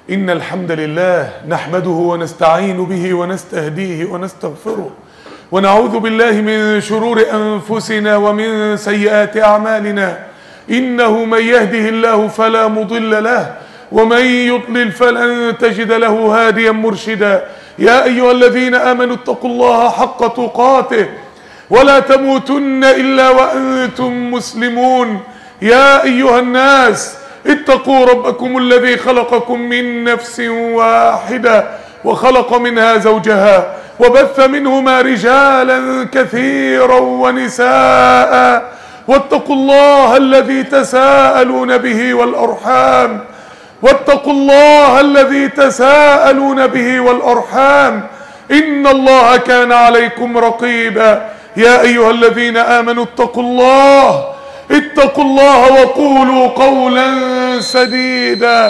إن الحمد لله نحمده ونستعين به ونستهديه ونستغفره ونعوذ بالله من شرور أنفسنا ومن سيئات أعمالنا إنه من يهده الله فلا مضل له ومن يضلل فلن تجد له هاديا مرشدا يا أيها الذين آمنوا اتقوا الله حق تقاته ولا تموتن إلا وأنتم مسلمون يا أيها الناس اتقوا ربكم الذي خلقكم من نفس واحدة وخلق منها زوجها وبث منهما رجالا كثيرا ونساء واتقوا الله الذي تساءلون به والأرحام واتقوا الله الذي تساءلون به والأرحام إن الله كان عليكم رقيبا يا أيها الذين آمنوا اتقوا الله اتقوا الله وقولوا قولا سديدا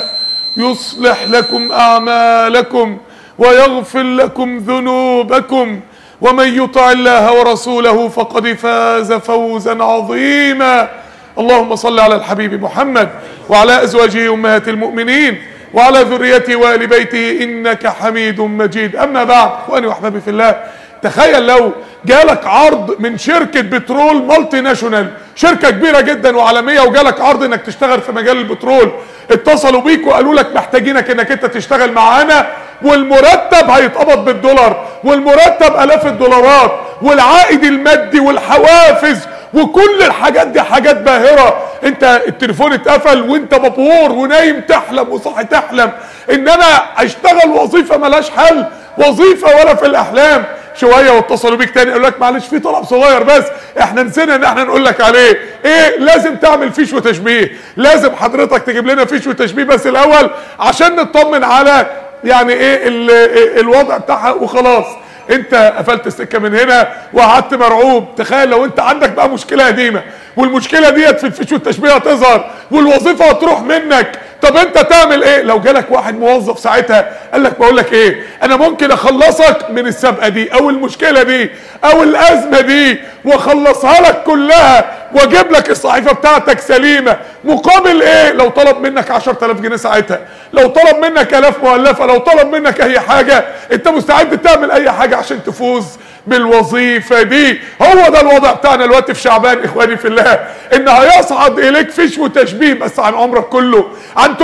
يصلح لكم أعمالكم ويغفر لكم ذنوبكم ومن يطع الله ورسوله فقد فاز فوزا عظيما اللهم صل على الحبيب محمد وعلى أزواجه أمهات المؤمنين وعلى ذريته وآل بيته إنك حميد مجيد أما بعد إخواني وأحبابي في الله تخيل لو جالك عرض من شركة بترول مالتي ناشونال شركة كبيرة جدا وعالمية وجالك عرض انك تشتغل في مجال البترول اتصلوا بيك وقالوا لك محتاجينك انك انت تشتغل معانا والمرتب هيتقبض بالدولار والمرتب الاف الدولارات والعائد المادي والحوافز وكل الحاجات دي حاجات باهرة انت التليفون اتقفل وانت مبهور ونايم تحلم وصاحي تحلم ان انا اشتغل وظيفة ملهاش حل وظيفة ولا في الاحلام شويه واتصلوا بيك تاني قالوا لك معلش في طلب صغير بس احنا نسينا ان احنا نقول لك عليه ايه لازم تعمل فيش وتشبيه لازم حضرتك تجيب لنا فيش وتشبيه بس الاول عشان نطمن على يعني ايه ال ال الوضع بتاعها وخلاص انت قفلت السكه من هنا وقعدت مرعوب تخيل لو انت عندك بقى مشكله قديمه والمشكله ديت في الفيش والتشبيه هتظهر والوظيفه هتروح منك طب انت تعمل ايه لو جالك واحد موظف ساعتها قال لك بقول لك ايه انا ممكن اخلصك من السابقه دي او المشكله دي او الازمه دي واخلصها لك كلها واجيب لك الصحيفه بتاعتك سليمه مقابل ايه لو طلب منك 10000 جنيه ساعتها لو طلب منك الاف مؤلفه لو طلب منك اي حاجه انت مستعد تعمل اي حاجه عشان تفوز بالوظيفه دي هو ده الوضع بتاعنا دلوقتي في شعبان اخواني في الله ان هيصعد اليك فيش وتشبيه بس عن عمرك كله عن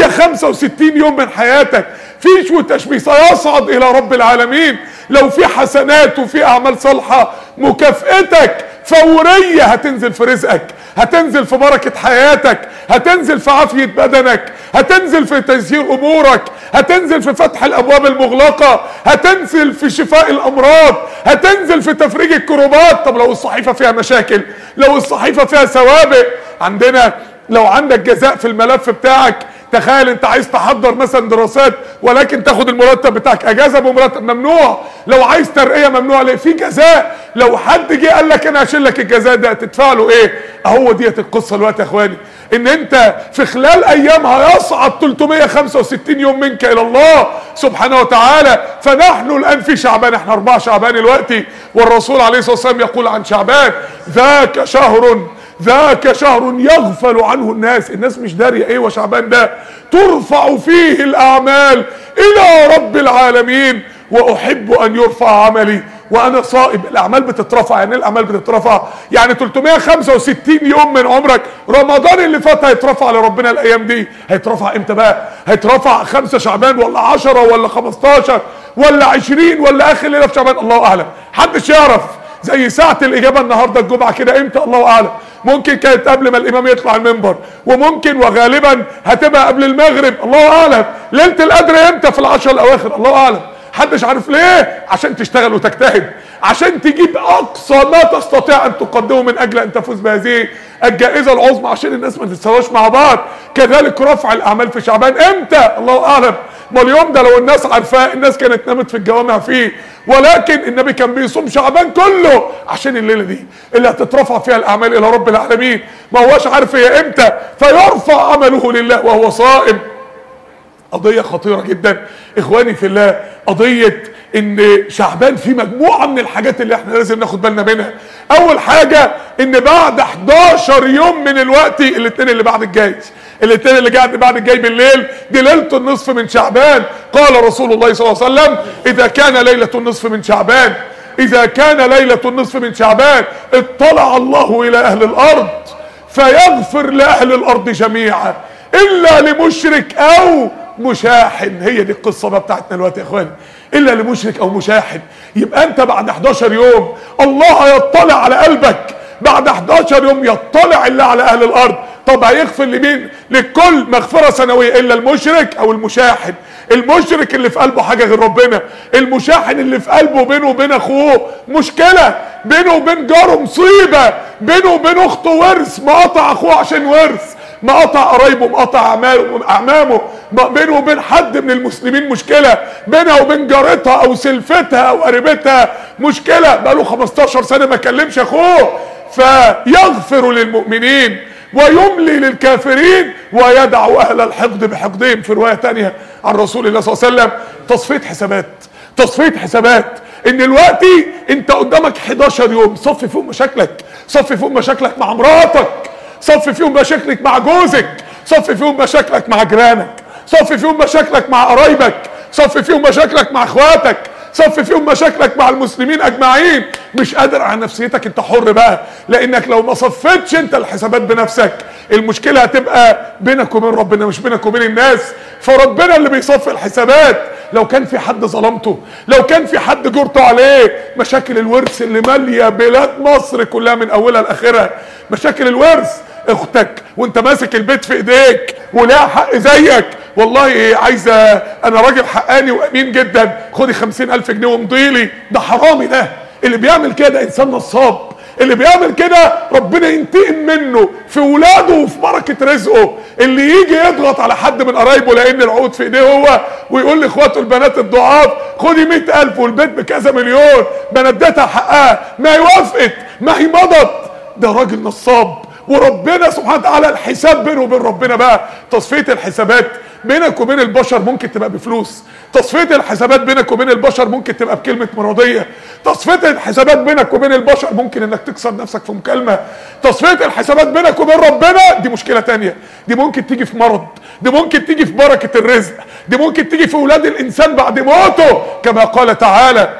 365 يوم من حياتك فيش وتشبيه سيصعد الى رب العالمين لو في حسنات وفي اعمال صالحه مكافئتك فوريه هتنزل في رزقك هتنزل في بركه حياتك هتنزل في عافيه بدنك هتنزل في تيسير امورك هتنزل في فتح الابواب المغلقه هتنزل في شفاء الامراض هتنزل في تفريج الكروبات طب لو الصحيفه فيها مشاكل لو الصحيفه فيها سوابق عندنا لو عندك جزاء في الملف بتاعك تخيل انت عايز تحضر مثلا دراسات ولكن تاخد المرتب بتاعك اجازه بمرتب ممنوع لو عايز ترقيه ممنوع ليه في جزاء لو حد جه قال لك انا هشيل لك الجزاء ده هتدفع له ايه اهو ديت القصه دلوقتي يا اخواني ان انت في خلال ايام هيصعد 365 يوم منك الى الله سبحانه وتعالى فنحن الان في شعبان احنا اربعه شعبان دلوقتي والرسول عليه الصلاه والسلام يقول عن شعبان ذاك شهر ذاك شهر يغفل عنه الناس الناس مش دارية ايه وشعبان ده ترفع فيه الاعمال الى رب العالمين واحب ان يرفع عملي وانا صائب الاعمال بتترفع يعني الاعمال بتترفع يعني 365 يوم من عمرك رمضان اللي فات هيترفع لربنا الايام دي هيترفع امتى بقى هيترفع خمسة شعبان ولا 10 ولا 15 ولا 20 ولا اخر ليله في شعبان الله اعلم محدش يعرف زي ساعة الإجابة النهاردة الجمعة كده إمتى الله أعلم ممكن كانت قبل ما الإمام يطلع المنبر وممكن وغالبا هتبقى قبل المغرب الله أعلم ليلة القدر إمتى في العشر الأواخر الله أعلم محدش عارف ليه عشان تشتغل وتجتهد عشان تجيب اقصى ما تستطيع ان تقدمه من اجل ان تفوز بهذه الجائزه العظمى عشان الناس ما تتسواش مع بعض كذلك رفع الاعمال في شعبان امتى الله اعلم ما اليوم ده لو الناس عارفاه الناس كانت نامت في الجوامع فيه ولكن النبي كان بيصوم شعبان كله عشان الليله دي اللي هتترفع فيها الاعمال الى رب العالمين ما هوش عارف هي امتى فيرفع عمله لله وهو صائم قضيه خطيره جدا اخواني في الله قضيه ان شعبان فيه مجموعه من الحاجات اللي احنا لازم ناخد بالنا منها اول حاجه ان بعد 11 يوم من الوقت الاثنين اللي بعد الجاي الاثنين اللي قاعد بعد الجاي بالليل دي ليله النصف من شعبان قال رسول الله صلى الله عليه وسلم اذا كان ليله النصف من شعبان اذا كان ليله النصف من شعبان اطلع الله الى اهل الارض فيغفر لاهل الارض جميعا الا لمشرك او مشاحن هي دي القصه بقى بتاعتنا دلوقتي يا اخواني الا لمشرك او مشاحن يبقى انت بعد 11 يوم الله يطلع على قلبك بعد 11 يوم يطلع الله على اهل الارض طب هيغفر لمين للكل مغفره سنويه الا المشرك او المشاحن المشرك اللي في قلبه حاجه غير ربنا المشاحن اللي في قلبه بينه وبين اخوه مشكله بينه وبين جاره مصيبه بينه وبين اخته ورث مقطع اخوه عشان ورث مقطع قرايبه مقطع أعماله- اعمامه ما بينه وبين حد من المسلمين مشكله بينها وبين جارتها او سلفتها او قريبتها مشكله بقاله 15 سنه ما كلمش اخوه فيغفر للمؤمنين ويملي للكافرين ويدع اهل الحقد بحقدهم في روايه تانية عن رسول الله صلى الله عليه وسلم تصفيه حسابات تصفيه حسابات ان دلوقتي انت قدامك 11 يوم صفي فيهم مشاكلك صفي فيهم مشاكلك مع مراتك صفي فيهم مشاكلك مع جوزك صفي فيهم مشاكلك مع جيرانك صفي فيهم مشاكلك مع قرايبك صفي فيهم مشاكلك مع اخواتك صفي فيهم مشاكلك مع المسلمين اجمعين مش قادر على نفسيتك انت حر بقى لانك لو ما صفيتش انت الحسابات بنفسك المشكله هتبقى بينك وبين ربنا مش بينك وبين الناس فربنا اللي بيصفي الحسابات لو كان في حد ظلمته لو كان في حد جرته عليه مشاكل الورث اللي ماليه بلاد مصر كلها من اولها لاخرها مشاكل الورث اختك وانت ماسك البيت في ايديك ولها حق زيك والله عايزه انا راجل حقاني وامين جدا خدي خمسين الف جنيه وامضيلي ده حرامي ده اللي بيعمل كده انسان نصاب اللي بيعمل كده ربنا ينتقم منه في ولاده وفي بركة رزقه اللي يجي يضغط على حد من قرايبه لان العقود في ايديه هو ويقول لاخواته البنات الضعاف خدي مئة الف والبيت بكذا مليون ما انا اديتها حقها ما هي وافقت ما هي مضت ده راجل نصاب وربنا سبحانه وتعالى الحساب بينه وبين ربنا بقى تصفية الحسابات بينك وبين البشر ممكن تبقى بفلوس تصفية الحسابات بينك وبين البشر ممكن تبقى بكلمة مرضية تصفية الحسابات بينك وبين البشر ممكن انك تكسر نفسك في مكالمة تصفية الحسابات بينك وبين ربنا دي مشكلة تانية دي ممكن تيجي في مرض دي ممكن تيجي في بركة الرزق دي ممكن تيجي في اولاد الانسان بعد موته كما قال تعالى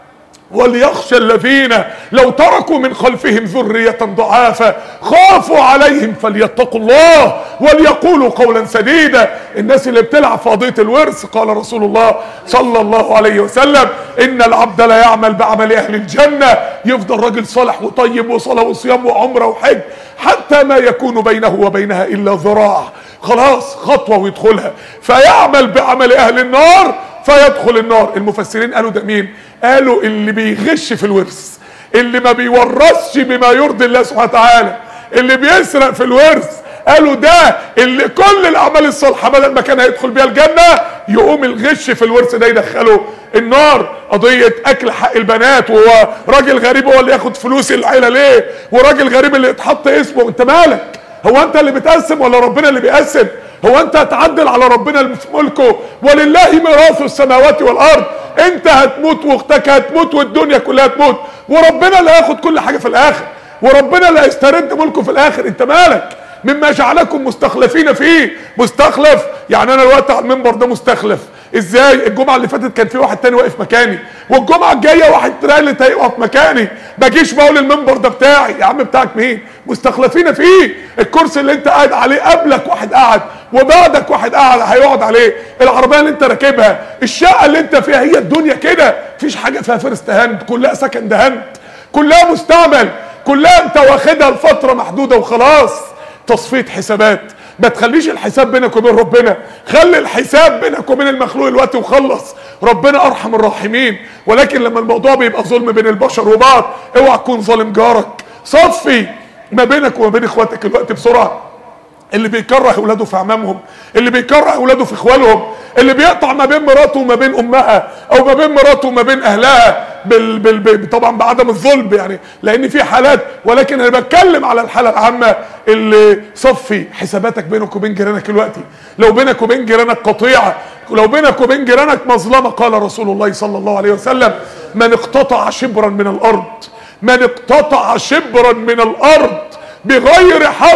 وليخشى الذين لو تركوا من خلفهم ذرية ضعافا خافوا عليهم فليتقوا الله وليقولوا قولا سديدا الناس اللي بتلعب في قضية الورث قال رسول الله صلى الله عليه وسلم إن العبد لا يعمل بعمل أهل الجنة يفضل راجل صالح وطيب وصلاة وصيام وعمرة وحج حتى ما يكون بينه وبينها إلا ذراع خلاص خطوة ويدخلها فيعمل بعمل أهل النار فيدخل النار المفسرين قالوا ده مين قالوا اللي بيغش في الورث اللي ما بيورثش بما يرضي الله سبحانه وتعالى اللي بيسرق في الورث قالوا ده اللي كل الاعمال الصالحه بدل ما كان هيدخل بيها الجنه يقوم الغش في الورث ده يدخله النار قضيه اكل حق البنات وهو راجل غريب هو اللي ياخد فلوس العيله ليه وراجل غريب اللي يتحط اسمه انت مالك هو انت اللي بتقسم ولا ربنا اللي بيقسم هو انت هتعدل على ربنا اللي في ملكه ولله ميراث السماوات والارض انت هتموت واختك هتموت والدنيا كلها تموت وربنا اللي هياخد كل حاجه في الاخر وربنا اللي هيسترد ملكه في الاخر انت مالك مما جعلكم مستخلفين فيه مستخلف يعني انا الوقت على المنبر ده مستخلف ازاي الجمعه اللي فاتت كان في واحد تاني واقف مكاني والجمعه الجايه واحد تالت هيقف مكاني ما جيش بقول المنبر ده بتاعي يا عم بتاعك مين مستخلفين فيه الكرسي اللي انت قاعد عليه قبلك واحد قاعد وبعدك واحد قاعد هيقعد عليه العربيه اللي انت راكبها الشقه اللي انت فيها هي الدنيا كده مفيش حاجه فيها فيرست هاند كلها سكند هاند كلها مستعمل كلها انت واخدها لفتره محدوده وخلاص تصفيه حسابات ما تخليش الحساب بينك وبين ربنا خلي الحساب بينك وبين المخلوق الوقت وخلص ربنا ارحم الراحمين ولكن لما الموضوع بيبقى ظلم بين البشر وبعض اوعى تكون ظالم جارك صفي ما بينك وما بين اخواتك الوقت بسرعه اللي بيكره اولاده في عمامهم اللي بيكره اولاده في اخوالهم اللي بيقطع ما بين مراته وما بين امها او ما بين مراته وما بين اهلها بال بال بال طبعا بعدم الظلم يعني لان في حالات ولكن انا بتكلم على الحاله العامه اللي صفي حساباتك بينك وبين جيرانك دلوقتي لو بينك وبين جيرانك قطيعه لو بينك وبين جيرانك مظلمه قال رسول الله صلى الله عليه وسلم من اقتطع شبرا من الارض من اقتطع شبرا من الارض بغير حق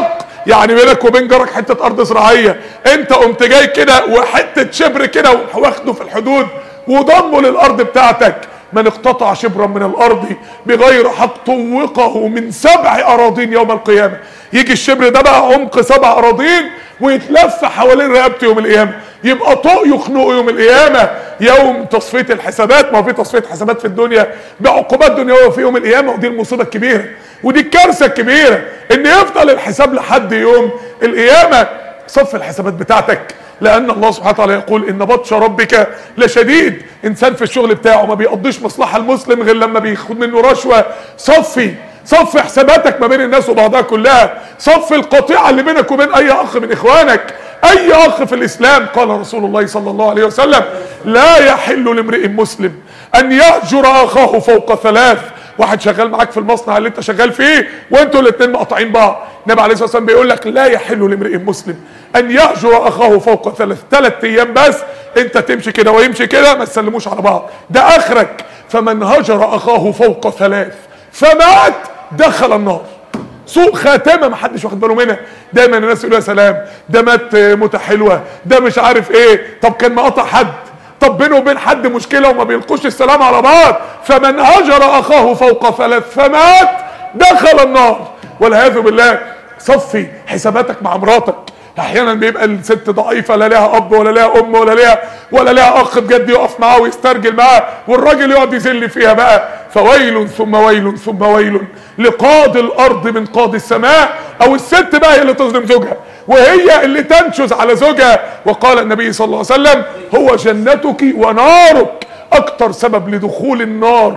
يعني بينك وبين جارك حته ارض زراعيه انت قمت جاي كده وحته شبر كده واخده في الحدود وضمه للارض بتاعتك من اقتطع شبرا من الارض بغير حق طوقه من سبع اراضين يوم القيامه يجي الشبر ده بقى عمق سبع اراضين ويتلف حوالين رقبته يوم القيامه يبقى طوق يخنقه يوم القيامه يوم تصفيه الحسابات ما هو في تصفيه حسابات في الدنيا بعقوبات دنيويه في يوم القيامه ودي المصيبه الكبيره ودي الكارثه الكبيره ان يفضل الحساب لحد يوم القيامه صف الحسابات بتاعتك لان الله سبحانه وتعالى يقول ان بطش ربك لشديد انسان في الشغل بتاعه ما بيقضيش مصلحه المسلم غير لما بياخد منه رشوه صفي صف حساباتك ما بين الناس وبعضها كلها صف القطيعه اللي بينك وبين اي اخ من اخوانك اي اخ في الاسلام قال رسول الله صلى الله عليه وسلم لا يحل لامرئ مسلم ان يهجر اخاه فوق ثلاث واحد شغال معاك في المصنع اللي انت شغال فيه وانتوا الاثنين مقاطعين بعض النبي عليه الصلاه والسلام بيقول لك لا يحل لامرئ مسلم ان يهجر اخاه فوق ثلاث ثلاث ايام بس انت تمشي كده ويمشي كده ما تسلموش على بعض ده اخرك فمن هجر اخاه فوق ثلاث فمات دخل النار سوء خاتمه ما حدش واخد باله منها دايما الناس يقولوا يا سلام ده مات موته حلوه ده مش عارف ايه طب كان مقاطع حد طب بينه وبين حد مشكله وما بيلقوش السلام على بعض فمن هجر اخاه فوق ثلاث فمات دخل النار والعياذ بالله صفي حساباتك مع مراتك احيانا بيبقى الست ضعيفه لا لها اب ولا لها ام ولا لها ولا لها اخ بجد يقف معاه ويسترجل معاه والراجل يقعد يذل فيها بقى فويل ثم ويل ثم ويل لقاضي الارض من قاضي السماء او الست بقى هي اللي تظلم زوجها وهي اللي تنشز على زوجها وقال النبي صلى الله عليه وسلم هو جنتك ونارك اكتر سبب لدخول النار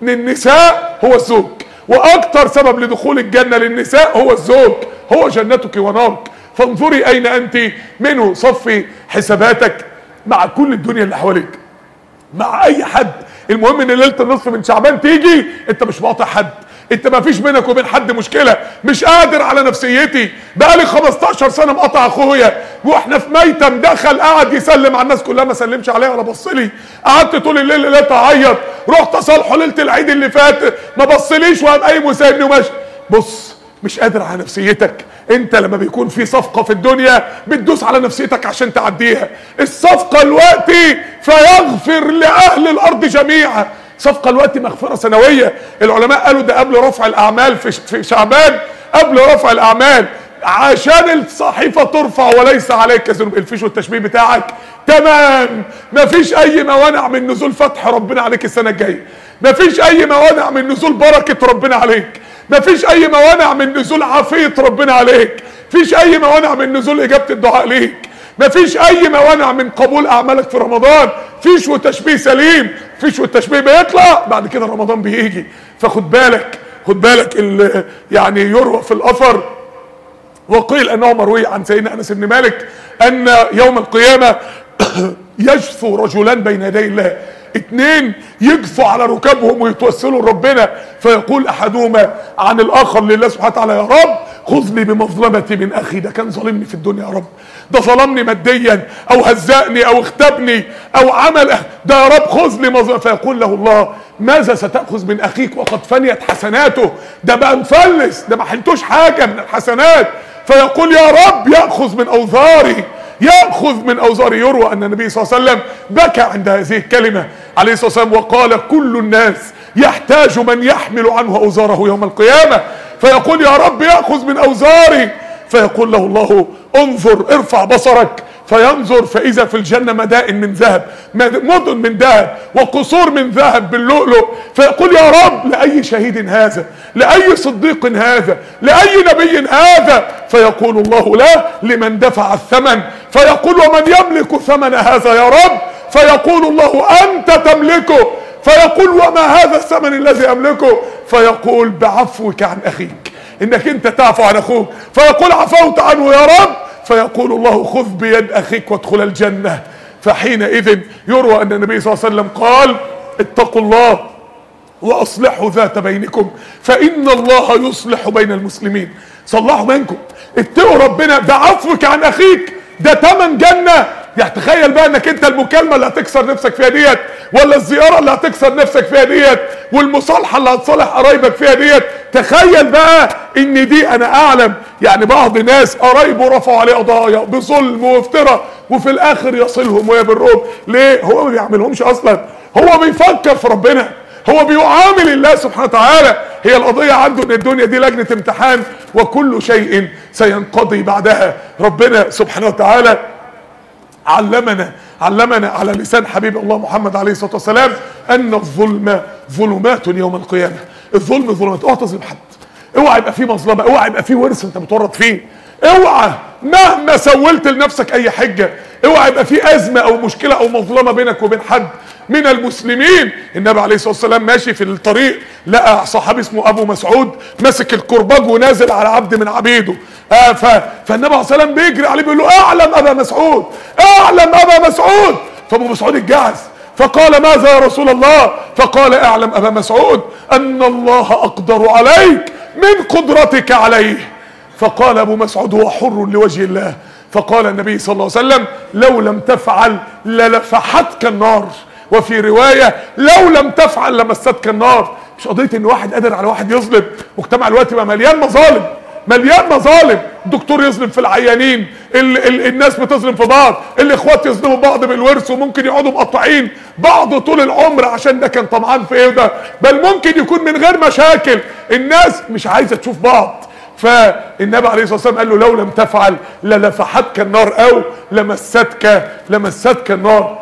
للنساء هو الزوج واكتر سبب لدخول الجنه للنساء هو الزوج هو جنتك ونارك فانظري اين انت منه صفي حساباتك مع كل الدنيا اللي حواليك مع اي حد المهم ان ليله النصف من شعبان تيجي انت مش مقاطع حد انت ما فيش بينك وبين حد مشكله مش قادر على نفسيتي بقالي 15 سنه مقاطع اخويا واحنا في ميتم دخل قعد يسلم على الناس كلها ما سلمش عليها ولا بص لي قعدت طول الليل الليل تعيط رحت اصالحه ليله العيد اللي فات ما بصليش وقام قايم وسايبني وماشي بص مش قادر على نفسيتك انت لما بيكون في صفقة في الدنيا بتدوس على نفسيتك عشان تعديها الصفقة الوقتي فيغفر لأهل الأرض جميعا صفقة الوقت مغفرة سنوية العلماء قالوا ده قبل رفع الأعمال في في شعبان قبل رفع الأعمال عشان الصحيفة ترفع وليس عليك ذنوب الفيش والتشبيه بتاعك تمام مفيش أي موانع من نزول فتح ربنا عليك السنة الجاية مفيش أي موانع من نزول بركة ربنا عليك مفيش اي موانع من نزول عافيه ربنا عليك مفيش اي موانع من نزول اجابه الدعاء ليك مفيش اي موانع من قبول اعمالك في رمضان فيش وتشبيه سليم فيش والتشبيه بيطلع بعد كده رمضان بيجي فخد بالك خد بالك ال- يعني يروى في الاثر وقيل انه مروي عن سيدنا انس بن مالك ان يوم القيامه يجثو رجلان بين يدي الله اتنين يجثوا على ركابهم ويتوسلوا لربنا فيقول احدهما عن الاخر لله سبحانه وتعالى يا رب خذني بمظلمتي من اخي ده كان ظالمني في الدنيا يا رب ده ظلمني ماديا او هزأني او اختبني او عمل ده يا رب خذ لي مظلمة فيقول له الله ماذا ستأخذ من اخيك وقد فنيت حسناته ده بقى مفلس ده ما حلتوش حاجة من الحسنات فيقول يا رب يأخذ من اوزاري ياخذ من اوزاري يروى ان النبي صلى الله عليه وسلم بكى عند هذه الكلمه عليه الصلاه والسلام وقال كل الناس يحتاج من يحمل عنه اوزاره يوم القيامه فيقول يا رب ياخذ من اوزاري فيقول له الله انظر ارفع بصرك فينظر فاذا في الجنه مدائن من ذهب مدن من ذهب وقصور من ذهب باللؤلؤ فيقول يا رب لاي شهيد هذا لاي صديق هذا لاي نبي هذا فيقول الله لا لمن دفع الثمن فيقول ومن يملك ثمن هذا يا رب فيقول الله انت تملكه فيقول وما هذا الثمن الذي املكه فيقول بعفوك عن اخيك انك انت تعفو عن اخوك فيقول عفوت عنه يا رب فيقول الله خذ بيد اخيك وادخل الجنه فحينئذ يروى ان النبي صلى الله عليه وسلم قال اتقوا الله واصلحوا ذات بينكم فان الله يصلح بين المسلمين صلحوا بينكم اتقوا ربنا بعفوك عن اخيك ده تمن جنه يعني تخيل بقى انك انت المكالمه اللي هتكسر نفسك فيها ديت ولا الزياره اللي هتكسر نفسك فيها ديت والمصالحه اللي هتصالح قرايبك فيها ديت تخيل بقى ان دي انا اعلم يعني بعض ناس قرايبه رفعوا عليه قضايا بظلم وافتراء وفي الاخر يصلهم ويبرهم ليه هو ما بيعملهمش اصلا هو بيفكر في ربنا هو بيعامل الله سبحانه وتعالى هي القضية عنده ان الدنيا دي لجنة امتحان وكل شيء سينقضي بعدها ربنا سبحانه وتعالى علمنا علمنا على لسان حبيب الله محمد عليه الصلاة والسلام ان الظلم ظلمات يوم القيامة الظلم ظلمات اوعى تظلم حد اوعى يبقى فيه مظلمة اوعى يبقى فيه ورث انت متورط فيه اوعى مهما سولت لنفسك اي حجة اوعى يبقى فيه ازمة او مشكلة او مظلمة بينك وبين حد من المسلمين النبي عليه الصلاه والسلام ماشي في الطريق لقى صحابي اسمه ابو مسعود ماسك الكرباج ونازل على عبد من عبيده آه ف... فالنبي عليه الصلاه والسلام بيجري عليه بيقول له اعلم ابا مسعود اعلم ابا مسعود فابو مسعود اتجعز فقال ماذا يا رسول الله فقال اعلم ابا مسعود ان الله اقدر عليك من قدرتك عليه فقال ابو مسعود هو حر لوجه الله فقال النبي صلى الله عليه وسلم لو لم تفعل للفحتك النار وفي رواية لو لم تفعل لمستك النار مش قضية ان واحد قادر على واحد يظلم مجتمع الوقت بقى مليان مظالم مليان مظالم الدكتور يظلم في العيانين ال ال الناس بتظلم في بعض الاخوات يظلموا بعض بالورث وممكن يقعدوا مقطعين بعض طول العمر عشان ده كان طمعان في ايه ده بل ممكن يكون من غير مشاكل الناس مش عايزه تشوف بعض فالنبي عليه الصلاه والسلام قال له لو لم تفعل للفحتك النار او لمستك لمستك النار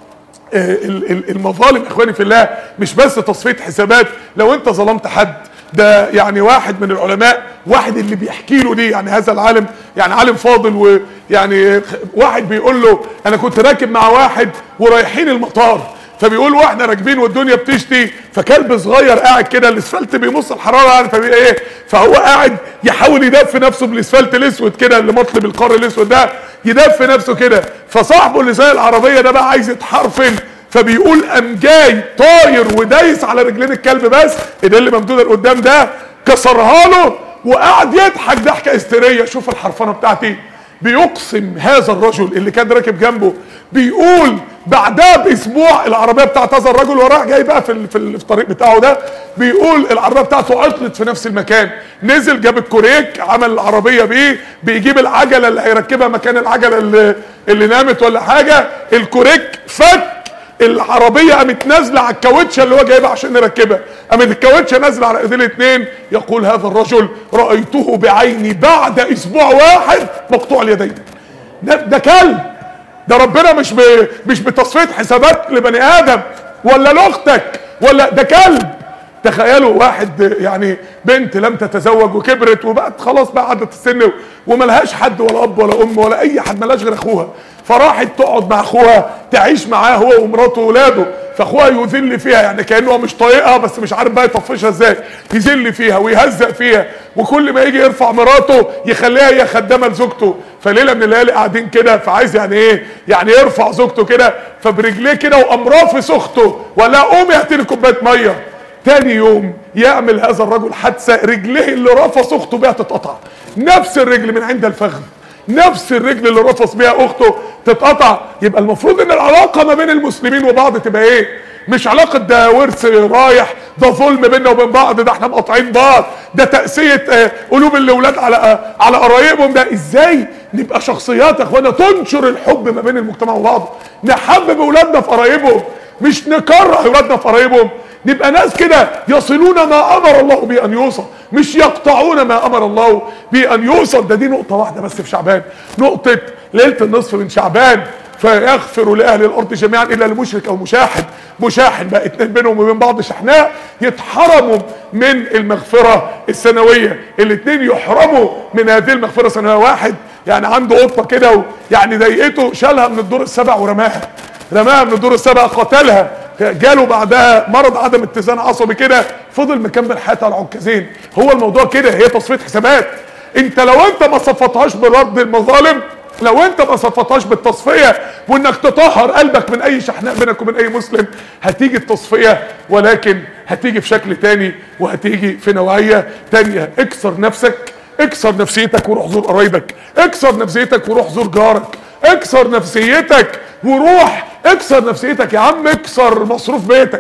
المظالم اخواني في الله مش بس تصفيه حسابات لو انت ظلمت حد ده يعني واحد من العلماء واحد اللي بيحكي له دي يعني هذا العالم يعني عالم فاضل ويعني واحد بيقول له انا كنت راكب مع واحد ورايحين المطار فبيقول واحنا راكبين والدنيا بتشتي فكلب صغير قاعد كده الاسفلت بيمص الحراره يعني فبي ايه فهو قاعد يحاول يدفي نفسه بالاسفلت الاسود كده اللي مطلب القار الاسود ده يدفي نفسه كده فصاحبه اللي زي العربيه ده بقى عايز يتحرفن فبيقول قام جاي طاير ودايس على رجلين الكلب بس ايديه اللي ممدوده لقدام ده كسرها له وقعد يضحك ضحكه هستيريه شوف الحرفنه بتاعتي بيقسم هذا الرجل اللي كان راكب جنبه بيقول بعدها باسبوع العربيه بتاعت هذا الرجل وراح جاي بقى في في الطريق بتاعه ده بيقول العربيه بتاعته عطلت في نفس المكان نزل جاب الكوريك عمل العربيه بيه بيجيب العجله اللي هيركبها مكان العجله اللي, اللي نامت ولا حاجه الكوريك فك العربيه قامت نازله على الكاوتشه اللي هو جايبها عشان نركبها قامت الكاوتشه نازله على ايدين الاثنين يقول هذا الرجل رايته بعيني بعد اسبوع واحد مقطوع اليدين ده, ده كلب ده ربنا مش ب... مش بتصفيه حسابات لبني ادم ولا لاختك ولا ده كلب تخيلوا واحد يعني بنت لم تتزوج وكبرت وبقت خلاص بقى عدت السن وملهاش حد ولا اب ولا ام ولا اي حد ملهاش غير اخوها فراحت تقعد مع اخوها تعيش معاه هو ومراته واولاده فاخوها يذل فيها يعني كانه مش طايقها بس مش عارف بقى يطفشها ازاي يذل فيها ويهزق فيها وكل ما يجي يرفع مراته يخليها هي خدامه لزوجته فليله من الليالي قاعدين كده فعايز يعني ايه يعني يرفع زوجته كده فبرجليه كده وقام رافس اخته ولا قومي هاتي لي كوبايه ميه تاني يوم يعمل هذا الرجل حادثه رجليه اللي رفس اخته بيها تتقطع نفس الرجل من عند الفخذ نفس الرجل اللي رفص بيها اخته تتقطع يبقى المفروض ان العلاقه ما بين المسلمين وبعض تبقى ايه مش علاقة ده ورث رايح ده ظلم بيننا وبين بعض ده احنا مقاطعين بعض ده تأسية اه قلوب الاولاد على اه على قرايبهم ده ازاي نبقى شخصيات يا اخوانا تنشر الحب ما بين المجتمع وبعضه نحبب اولادنا في قرايبهم مش نكره اولادنا في قرايبهم نبقى ناس كده يصلون ما امر الله به ان يوصل مش يقطعون ما امر الله به ان يوصل ده دي نقطه واحده بس في شعبان نقطه ليله النصف من شعبان فيغفر لاهل الارض جميعا الا المشرك او مشاحن مشاحن بقى اتنين بينهم وبين بعض شحناء يتحرموا من المغفره السنويه الاتنين يحرموا من هذه المغفره السنويه واحد يعني عنده قطه كده يعني ضايقته شالها من الدور السبع ورماها رماها من الدور السبع قتلها جاله بعدها مرض عدم اتزان عصبي كده فضل مكمل حياته على العكازين هو الموضوع كده هي تصفيه حسابات انت لو انت ما صفتهاش برد المظالم لو انت ما صفتهاش بالتصفيه وانك تطهر قلبك من اي شحناء بينك وبين اي مسلم هتيجي التصفيه ولكن هتيجي في شكل تاني وهتيجي في نوعيه تانيه اكسر نفسك اكسر نفسيتك وروح زور قرايبك اكسر نفسيتك وروح زور جارك اكسر نفسيتك وروح اكسر نفسيتك يا عم اكسر مصروف بيتك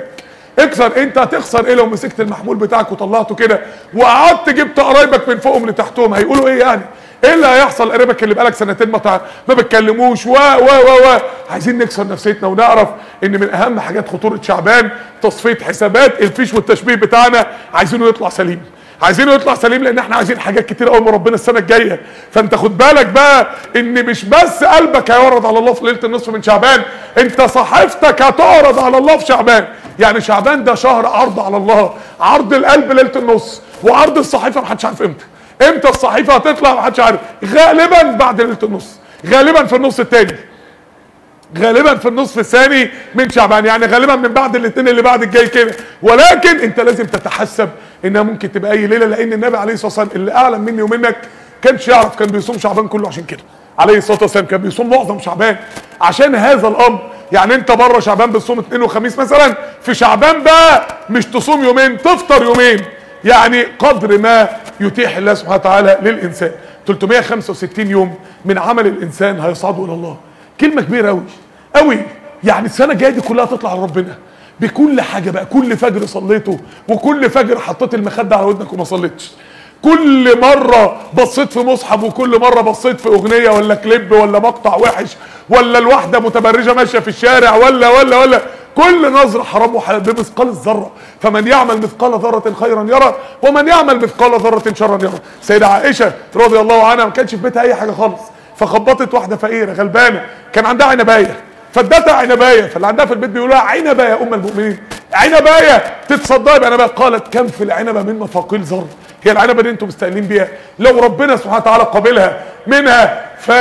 اكسر انت هتخسر ايه لو مسكت المحمول بتاعك وطلعته كده وقعدت جبت قرايبك من فوقهم لتحتهم هيقولوا ايه يعني ايه اللي هيحصل قريبك اللي بقالك سنتين ما تع... ما بتكلموش و و و و عايزين نكسر نفسيتنا ونعرف ان من اهم حاجات خطوره شعبان تصفيه حسابات الفيش والتشبيه بتاعنا عايزينه يطلع سليم عايزينه يطلع سليم لان احنا عايزين حاجات كتير قوي من ربنا السنه الجايه فانت خد بالك بقى ان مش بس قلبك هيعرض على الله في ليله النصف من شعبان انت صحيفتك هتعرض على الله في شعبان يعني شعبان ده شهر عرض على الله عرض القلب ليله النص وعرض الصحيفه محدش عارف امتى امتى الصحيفه هتطلع محدش عارف غالبا بعد ليله النص غالبا في النص الثاني غالبا في النصف الثاني من شعبان يعني غالبا من بعد الاثنين اللي بعد الجاي كده ولكن انت لازم تتحسب انها ممكن تبقى اي ليله لان النبي عليه الصلاه والسلام اللي اعلم مني ومنك كانش يعرف كان بيصوم شعبان كله عشان كده عليه الصلاه والسلام كان بيصوم معظم شعبان عشان هذا الامر يعني انت بره شعبان بتصوم اثنين وخميس مثلا في شعبان بقى مش تصوم يومين تفطر يومين يعني قدر ما يتيح الله سبحانه وتعالى للانسان 365 يوم من عمل الانسان هيصعدوا الى الله كلمه كبيره قوي قوي يعني السنه الجايه دي كلها تطلع لربنا بكل حاجه بقى كل فجر صليته وكل فجر حطيت المخده على ودنك وما صليتش كل مرة بصيت في مصحف وكل مرة بصيت في اغنية ولا كليب ولا مقطع وحش ولا الواحدة متبرجة ماشية في الشارع ولا ولا ولا كل نظرة حرام وحلال بمثقال الذرة فمن يعمل مثقال ذرة خيرا يرى ومن يعمل مثقال ذرة شرا يرى سيدة عائشة رضي الله عنها ما كانش في بيتها اي حاجة خالص فخبطت واحدة فقيرة غلبانة كان عندها عنباية فادتها عنبايه فاللي عندها في البيت بيقولوا لها عنبه يا ام المؤمنين عنبايه تتصدقي بعنبه قالت كم في العنبه من مثاقيل ذر هي العنبه دي انتم مستقلين بيها لو ربنا سبحانه وتعالى قابلها منها ف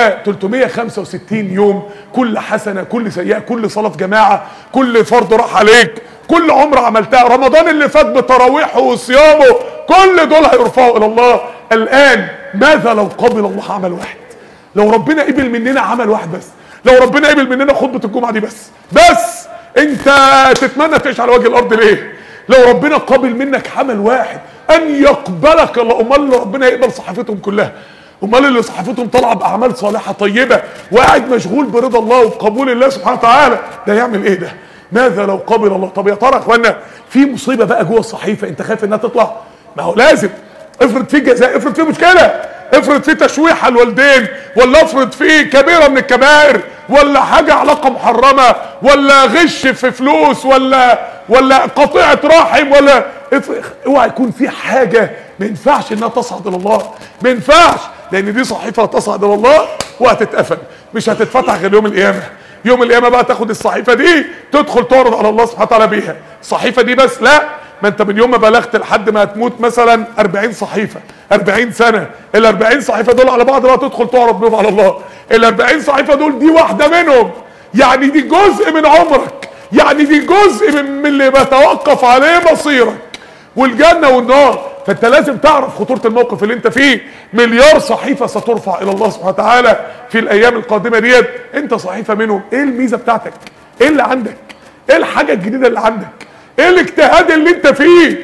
365 يوم كل حسنه كل سيئه كل صلاه في جماعه كل فرض راح عليك كل عمره عملتها رمضان اللي فات بتراويحه وصيامه كل دول هيرفعوا الى الله الان ماذا لو قبل الله عمل واحد لو ربنا قبل مننا عمل واحد بس لو ربنا قبل مننا خطبه الجمعه دي بس بس انت تتمنى تعيش على وجه الارض ليه لو ربنا قابل منك عمل واحد ان يقبلك الله امال اللي ربنا يقبل صحيفتهم كلها امال اللي صحيفتهم طالعه باعمال صالحه طيبه وقاعد مشغول برضا الله وبقبول الله سبحانه وتعالى ده يعمل ايه ده ماذا لو قبل الله طب يا ترى يا اخوانا في مصيبه بقى جوه الصحيفه انت خايف انها تطلع ما هو لازم افرض في جزاء افرض في مشكله افرض في تشويح على الوالدين ولا افرض في كبيره من الكبائر ولا حاجه علاقه محرمه ولا غش في فلوس ولا ولا قطيعه رحم ولا اوعى يكون في حاجه ما ينفعش انها تصعد الى الله ما ينفعش لان دي صحيفه تصعد الى الله وهتتقفل مش هتتفتح غير يوم القيامه يوم القيامه بقى تاخد الصحيفه دي تدخل تعرض على الله سبحانه وتعالى بيها الصحيفه دي بس لا ما انت من يوم ما بلغت لحد ما هتموت مثلا 40 صحيفه 40 سنه ال 40 صحيفه دول على بعض بقى تدخل تعرض بيهم على الله ال 40 صحيفه دول دي واحده منهم يعني دي جزء من عمرك يعني دي جزء من, من اللي بيتوقف عليه مصيرك والجنه والنار فانت لازم تعرف خطوره الموقف اللي انت فيه مليار صحيفه سترفع الى الله سبحانه وتعالى في الايام القادمه ديت انت صحيفه منهم ايه الميزه بتاعتك ايه اللي عندك ايه الحاجه الجديده اللي عندك ايه الاجتهاد اللي انت فيه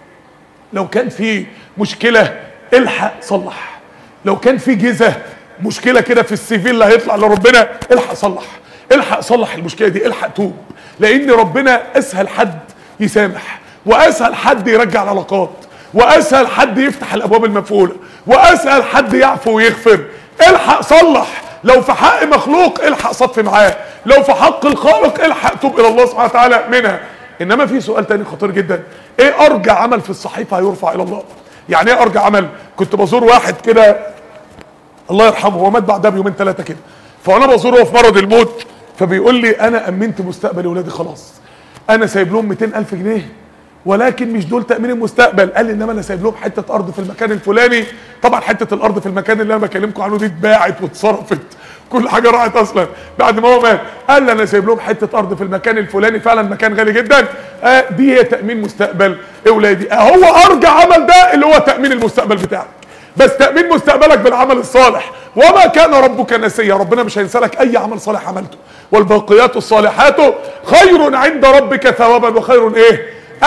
لو كان في مشكله الحق صلح لو كان في جزه مشكله كده في السي في اللي هيطلع لربنا الحق صلح الحق صلح المشكله دي الحق توب لان ربنا اسهل حد يسامح واسهل حد يرجع العلاقات واسهل حد يفتح الابواب المقفوله واسهل حد يعفو ويغفر الحق صلح لو في حق مخلوق الحق صف معاه لو في حق الخالق الحق توب الى الله سبحانه وتعالى منها انما في سؤال تاني خطير جدا ايه ارجع عمل في الصحيفه هيرفع الى الله يعني ايه ارجع عمل كنت بزور واحد كده الله يرحمه هو مات بعدها بيومين ثلاثه كده فانا بزوره في مرض الموت فبيقول لي انا امنت مستقبل ولادي خلاص انا سايب لهم 200000 جنيه ولكن مش دول تامين المستقبل قال لي انما انا سايب لهم حته ارض في المكان الفلاني طبعا حته الارض في المكان اللي انا بكلمكم عنه دي اتباعت واتصرفت كل حاجه راحت اصلا بعد ما هو مات قال لي انا سايب لهم حته ارض في المكان الفلاني فعلا مكان غالي جدا آه دي هي تامين مستقبل اولادي آه هو ارجع عمل ده اللي هو تامين المستقبل بتاعك بس تامين مستقبلك بالعمل الصالح وما كان ربك نسيا ربنا مش هينسى لك اي عمل صالح عملته والباقيات الصالحات خير عند ربك ثوابا وخير ايه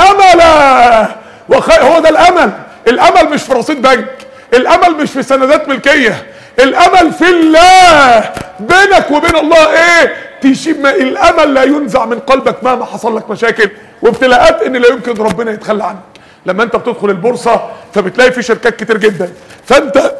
املا وخير هو ده الامل الامل مش في رصيد بنك الامل مش في سندات ملكيه الامل في الله بينك وبين الله ايه تشيب ما الامل لا ينزع من قلبك مهما حصل لك مشاكل وابتلاءات ان لا يمكن ربنا يتخلى عنك لما انت بتدخل البورصه فبتلاقي في شركات كتير جدا فانت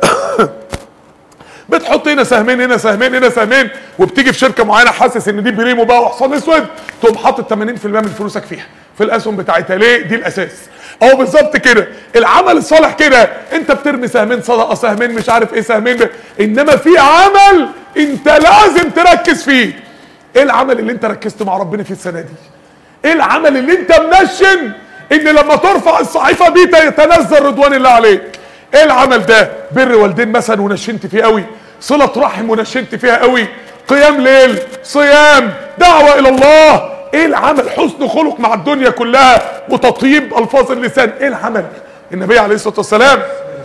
بتحط هنا سهمين هنا سهمين هنا سهمين وبتيجي في شركه معينه حاسس ان دي بريمو بقى وحصان اسود تقوم حاطط 80% من فلوسك فيها في الاسهم بتاعتها ليه دي الاساس اهو بالظبط كده العمل الصالح كده انت بترمي سهمين صدقه سهمين مش عارف ايه سهمين ب... انما في عمل انت لازم تركز فيه ايه العمل اللي انت ركزت مع ربنا فيه السنه دي ايه العمل اللي انت منشن ان لما ترفع الصحيفه دي يتنزل رضوان الله عليك ايه العمل ده بر والدين مثلا ونشنت فيه قوي صله رحم ونشنت فيها قوي قيام ليل صيام دعوه الى الله ايه العمل حسن خلق مع الدنيا كلها وتطيب الفاظ اللسان ايه العمل النبي عليه الصلاه والسلام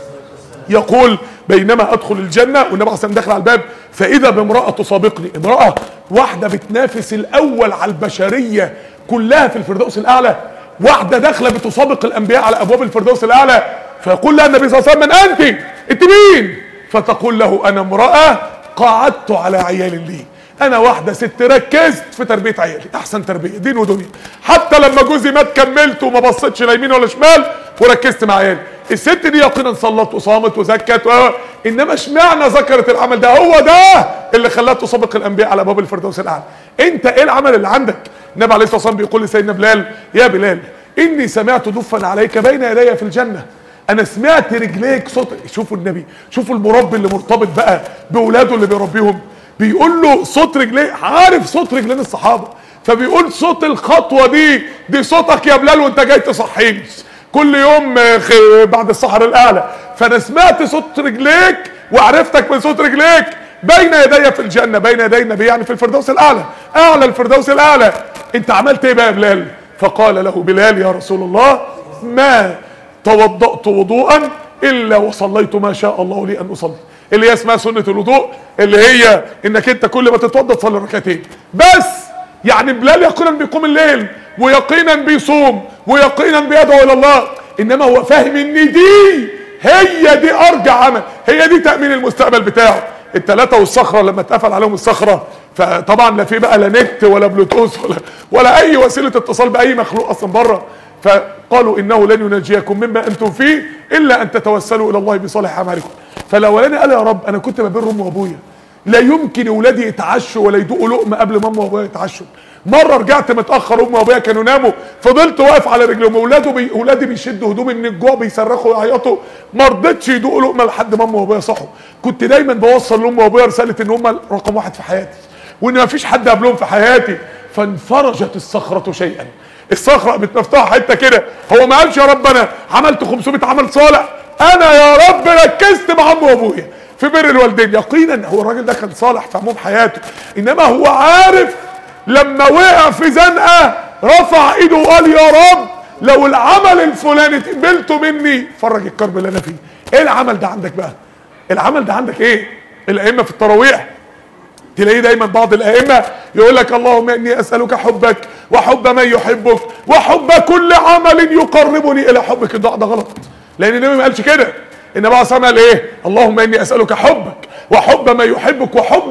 يقول بينما ادخل الجنه والنبي عليه الصلاه داخل على الباب فاذا بامراه تسابقني امراه واحده بتنافس الاول على البشريه كلها في الفردوس الاعلى واحده داخله بتسابق الانبياء على ابواب الفردوس الاعلى فيقول لها النبي صلى الله عليه وسلم من انت انت مين فتقول له انا امراه قعدت على عيال لي انا واحده ست ركزت في تربيه عيالي احسن تربيه دين ودنيا حتى لما جوزي مات كملت وما بصيتش لا يمين ولا شمال وركزت مع عيالي الست دي يقينا صلت وصامت وزكت و... انما اشمعنى ذكرت العمل ده هو ده اللي خلاها تسابق الانبياء على باب الفردوس الاعلى انت ايه العمل اللي عندك النبي عليه الصلاه والسلام بيقول لسيدنا بلال يا بلال اني سمعت دفا عليك بين يدي في الجنه انا سمعت رجليك صوت شوفوا النبي شوفوا المربي اللي مرتبط بقى باولاده اللي بيربيهم بيقول له صوت رجليه عارف صوت رجلين الصحابه فبيقول صوت الخطوه دي دي صوتك يا بلال وانت جاي تصحيني كل يوم بعد السحر الاعلى فانا سمعت صوت رجليك وعرفتك من صوت رجليك بين يدي في الجنه بين يدي النبي يعني في الفردوس الاعلى اعلى الفردوس الاعلى انت عملت ايه بقى يا بلال فقال له بلال يا رسول الله ما توضأت وضوءا الا وصليت ما شاء الله لي ان اصلي اللي هي اسمها سنه الوضوء اللي هي انك انت كل ما تتوضا تصلي ركعتين بس يعني بلال يقينا بيقوم الليل ويقينا بيصوم ويقينا بيدعو الى الله انما هو فاهم ان دي هي دي ارجع عمل هي دي تامين المستقبل بتاعه الثلاثه والصخره لما اتقفل عليهم الصخره فطبعا لا في بقى لا نت ولا بلوتوث ولا ولا اي وسيله اتصال باي مخلوق اصلا بره فقالوا انه لن ينجيكم مما انتم فيه الا ان تتوسلوا الى الله بصالح اعمالكم فالاولاني قال يا رب انا كنت ببر امي وابويا لا يمكن اولادي يتعشوا ولا يدوقوا لقمه قبل ما امي وابويا يتعشوا مره رجعت متاخر امي وابويا كانوا ناموا فضلت واقف على رجلهم اولاده بي... اولادي بيشدوا هدومي من الجوع بيصرخوا ويعيطوا ما رضيتش يدوقوا لقمه لحد ما امي وابويا صحوا كنت دايما بوصل لامي وابويا رساله ان هم رقم واحد في حياتي وان ما فيش حد قبلهم في حياتي فانفرجت الصخره شيئا الصخره مفتوحه حته كده هو ما قالش يا رب انا عملت 500 عمل صالح انا يا رب ركزت مع امي وابويا في بر الوالدين يقينا هو الراجل ده كان صالح في عموم حياته انما هو عارف لما وقع في زنقه رفع ايده وقال يا رب لو العمل الفلاني قبلته مني فرج الكرب اللي انا فيه ايه العمل ده عندك بقى العمل ده عندك ايه الائمه في التراويح تلاقيه دايما بعض الائمه يقول لك اللهم اني اسالك حبك وحب من يحبك وحب كل عمل يقربني الى حبك الدعاء ده غلط لان النبي ما قالش كده النبي عليه الصلاه قال ايه اللهم اني اسالك حبك وحب من يحبك وحب